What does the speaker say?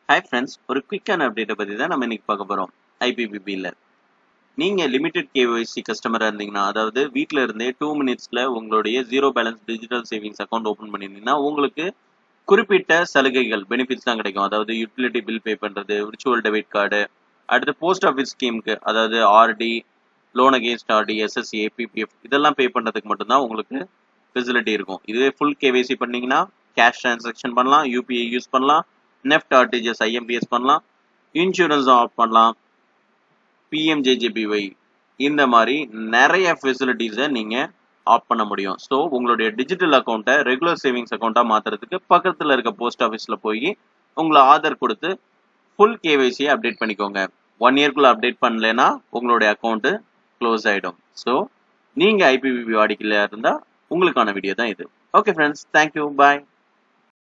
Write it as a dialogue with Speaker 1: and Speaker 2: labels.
Speaker 1: hi friends ஒரு குயிக்கான அப்டேட்டை பற்றி தான் நம்ம இன்னைக்கு பார்க்க போகிறோம் ஐபிபிபியில் நீங்கள் லிமிடெட் கேஒய்சி கஸ்டமராக இருந்தீங்கன்னா அதாவது வீட்டில் இருந்தே டூ மினிட்ஸில் உங்களுடைய zero balance digital savings account open பண்ணியிருந்தீங்கன்னா உங்களுக்கு குறிப்பிட்ட சலுகைகள் பெனிஃபிட்ஸ் தான் கிடைக்கும் அதாவது யூட்டிலிட்டி பில் பே பண்ணுறது விர்ச்சுவல் டெபிட் கார்டு அடுத்து போஸ்ட் ஆஃபீஸ் ஸ்கீமுக்கு அதாவது RD loan against RD SSC ஏபிபிஎஃப் இதெல்லாம் பே பண்ணுறதுக்கு மட்டும்தான் உங்களுக்கு ஃபெசிலிட்டி இருக்கும் இதுவே ஃபுல் கேவைசி பண்ணீங்கன்னா கேஷ் டிரான்சாக்ஷன் பண்ணலாம் யூபிஐ யூஸ் பண்ணலாம் நெஃப்ட் ஆர்டிஜிஎஸ் ஐஎம்பிஎஸ் பண்ணலாம் இன்சூரன்ஸ் ஆஃப் பண்ணலாம் பிஎம்ஜேஜேபிஒய் இந்த மாதிரி நிறைய ஃபெசிலிட்டிஸை நீங்கள் ஆஃப் பண்ண முடியும் ஸோ உங்களுடைய டிஜிட்டல் அக்கௌண்ட்டை ரெகுலர் சேவிங்ஸ் அக்கௌண்ட்டாக மாற்றுறதுக்கு பக்கத்தில் இருக்க போஸ்ட் ஆஃபீஸில் போய் உங்களை ஆதார் கொடுத்து ஃபுல் கேவைசியை அப்டேட் பண்ணிக்கோங்க ஒன் இயர்க்குள்ளே அப்டேட் பண்ணலைன்னா உங்களுடைய அக்கௌண்ட்டு க்ளோஸ் ஆகிடும் ஸோ நீங்கள் ஐபிபிபி வாடிக்கையில் இருந்தால் உங்களுக்கான வீடியோ தான் இது ஓகே ஃப்ரெண்ட்ஸ் தேங்க்யூ பாய்